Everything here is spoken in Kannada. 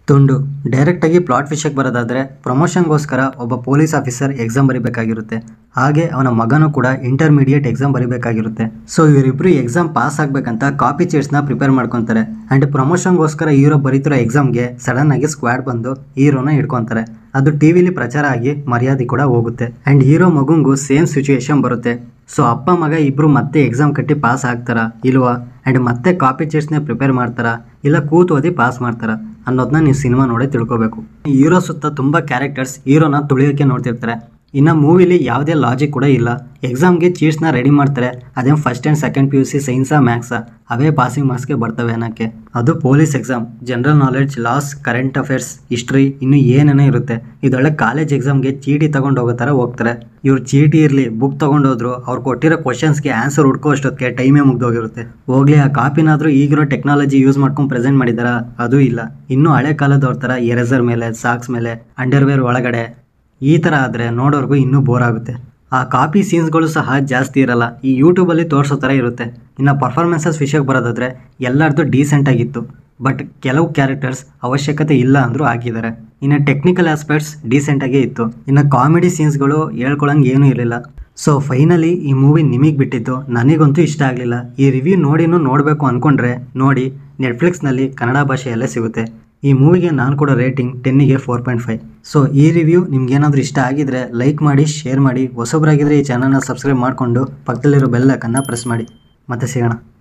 ತುಂಡು ಡೈರೆಕ್ಟಾಗಿ ಪ್ಲಾಟ್ ವಿಷಯಕ್ಕೆ ಬರೋದಾದರೆ ಪ್ರಮೋಷನ್ಗೋಸ್ಕರ ಒಬ್ಬ ಪೊಲೀಸ್ ಆಫೀಸರ್ ಎಕ್ಸಾಮ್ ಬರೀಬೇಕಾಗಿರುತ್ತೆ ಹಾಗೆ ಅವನ ಮಗನೂ ಕೂಡ ಇಂಟರ್ಮೀಡಿಯೇಟ್ ಎಕ್ಸಾಮ್ ಬರೀಬೇಕಾಗಿರುತ್ತೆ ಸೊ ಇವರಿಬ್ಬರು ಎಕ್ಸಾಮ್ ಪಾಸ್ ಆಗಬೇಕಂತ ಕಾಪಿ ಚೀಟ್ಸ್ನ ಪ್ರಿಪೇರ್ ಮಾಡ್ಕೊತಾರೆ ಆ್ಯಂಡ್ ಪ್ರಮೋಷನ್ಗೋಸ್ಕರ ಹೀರೋ ಬರೀತಿರೋ ಎಕ್ಸಾಮ್ಗೆ ಸಡನ್ ಆಗಿ ಸ್ಕ್ವಾಡ್ ಬಂದು ಹೀರೋನ ಹಿಡ್ಕೊತಾರೆ ಅದು ಟಿ ವಿಲಿ ಪ್ರಚಾರ ಆಗಿ ಮರ್ಯಾದೆ ಕೂಡ ಹೋಗುತ್ತೆ ಆ್ಯಂಡ್ ಹೀರೋ ಮಗುಂಗೂ ಸೇಮ್ ಸಿಚುಯೇಷನ್ ಬರುತ್ತೆ ಸೊ ಅಪ್ಪ ಮಗ ಇಬ್ಬರು ಮತ್ತೆ ಎಕ್ಸಾಮ್ ಕಟ್ಟಿ ಪಾಸ್ ಆಗ್ತಾರಾ ಇಲ್ವಾ ಆ್ಯಂಡ್ ಮತ್ತೆ ಕಾಪಿ ಚೀಟ್ಸ್ನೇ ಪ್ರಿಪೇರ್ ಮಾಡ್ತಾರಾ ಇಲ್ಲ ಕೂತು ಓದಿ ಪಾಸ್ ಮಾಡ್ತಾರಾ ಅನ್ನೋದನ್ನ ನೀವು ಸಿನಿಮಾ ನೋಡೇ ತಿಳ್ಕೊಬೇಕು ಹೀರೋ ಸುತ್ತ ತುಂಬ ಕ್ಯಾರೆಕ್ಟರ್ಸ್ ಹೀರೋನ ತುಳಿಯೋಕ್ಕೆ ನೋಡ್ತಿರ್ತಾರೆ ಇನ್ನು ಮೂವಿಲಿ ಯಾವುದೇ ಲಾಜಿಕ್ ಕೂಡ ಇಲ್ಲ ಎಕ್ಸಾಮ್ಗೆ ಚೀಟ್ಸ್ನ ರೆಡಿ ಮಾಡ್ತಾರೆ ಅದೇನು first and second P U C ಸೈನ್ಸಾ ಮ್ಯಾಕ್ಸಾ ಅವೇ ಪಾಸಿಂಗ್ ಮಾರ್ಕ್ಸ್ಗೆ ಬರ್ತವೆ ಅನ್ನೋಕ್ಕೆ ಅದು police exam general knowledge laws current affairs history ಇನ್ನು ಏನೇನೋ ಇರುತ್ತೆ ಇದೊಳ್ಳೆ ಕಾಲೇಜ್ ಎಕ್ಸಾಮ್ಗೆ ಚೀಟಿ ತಗೊಂಡು ಹೋಗೋ ಥರ ಹೋಗ್ತಾರೆ ಇವ್ರು ಚೀಟಿ ಇರಲಿ ಬುಕ್ ತೊಗೊಂಡೋದ್ರು ಅವ್ರು ಕೊಟ್ಟಿರೋ ಕ್ವಶನ್ಸ್ಗೆ ಆನ್ಸರ್ ಹುಡ್ಕೋ ಅಷ್ಟೊತ್ತಿಗೆ ಟೈಮೇ ಮುಗ್ದೋಗಿರುತ್ತೆ ಹೋಗ್ಲಿ ಆ ಕಾಪಿನಾದರೂ ಈಗಿರೋ ಟೆಕ್ನಾಲಜಿ ಯೂಸ್ ಮಾಡ್ಕೊಂಡು ಪ್ರೆಸೆಂಟ್ ಮಾಡಿದಾರಾ ಅದು ಇಲ್ಲ ಇನ್ನೂ ಹಳೆ ಕಾಲದವ್ರ ಥರ ಎರೇಸರ್ ಮೇಲೆ ಸಾಕ್ಸ್ ಮೇಲೆ ಅಂಡರ್ವೇರ್ ಒಳಗಡೆ ಈ ಥರ ಆದರೆ ನೋಡೋರ್ಗೂ ಇನ್ನೂ ಬೋರ್ ಆಗುತ್ತೆ ಆ ಕಾಪಿ ಸೀನ್ಸ್ಗಳು ಸಹ ಜಾಸ್ತಿ ಇರಲ್ಲ ಈ ಯೂಟ್ಯೂಬಲ್ಲಿ ತೋರಿಸೋ ಥರ ಇರುತ್ತೆ ಇನ್ನು ಪರ್ಫಾರ್ಮೆನ್ಸಸ್ ವಿಷಯಕ್ಕೆ ಬರೋದಾದರೆ ಎಲ್ಲರದ್ದು ಡೀಸೆಂಟ್ ಆಗಿತ್ತು ಬಟ್ ಕೆಲವು ಕ್ಯಾರೆಕ್ಟರ್ಸ್ ಅವಶ್ಯಕತೆ ಇಲ್ಲ ಅಂದರೂ ಹಾಕಿದ್ದಾರೆ ಇನ್ನು ಟೆಕ್ನಿಕಲ್ ಆಸ್ಪೆಕ್ಟ್ಸ್ ಡೀಸೆಂಟಾಗೇ ಇತ್ತು ಇನ್ನು ಕಾಮಿಡಿ ಸೀನ್ಸ್ಗಳು ಹೇಳ್ಕೊಳಂಗೆ ಏನೂ ಇರಲಿಲ್ಲ ಸೊ ಫೈನಲಿ ಈ ಮೂವಿ ನಿಮಗೆ ಬಿಟ್ಟಿದ್ದು ನನಗಂತೂ ಇಷ್ಟ ಆಗಲಿಲ್ಲ ಈ ರಿವ್ಯೂ ನೋಡಿನೂ ನೋಡಬೇಕು ಅಂದ್ಕೊಂಡ್ರೆ ನೋಡಿ ನೆಟ್ಫ್ಲಿಕ್ಸ್ನಲ್ಲಿ ಕನ್ನಡ ಭಾಷೆಯಲ್ಲೇ ಸಿಗುತ್ತೆ ಈ ಮೂವಿಗೆ ನಾನು ಕೊಡೋ ರೇಟಿಂಗ್ ಟೆನ್ನಿಗೆ ಫೋರ್ ಪಾಯಿಂಟ್ ಫೈವ್ ಸೊ ಈ ರಿವ್ಯೂ ನಿಮ್ಗೇನಾದರೂ ಇಷ್ಟ ಆಗಿದ್ರೆ ಲೈಕ್ ಮಾಡಿ ಶೇರ್ ಮಾಡಿ ಹೊಸಬ್ರಾಗಿದ್ದರೆ ಈ ಚಾನಲ್ನ ಸಬ್ಸ್ಕ್ರೈಬ್ ಮಾಡಿಕೊಂಡು ಪಕ್ಕದಲ್ಲಿರೋ ಬೆಲ್ ಐಕನ್ನ ಪ್ರೆಸ್ ಮಾಡಿ ಮತ್ತೆ ಸಿಗೋಣ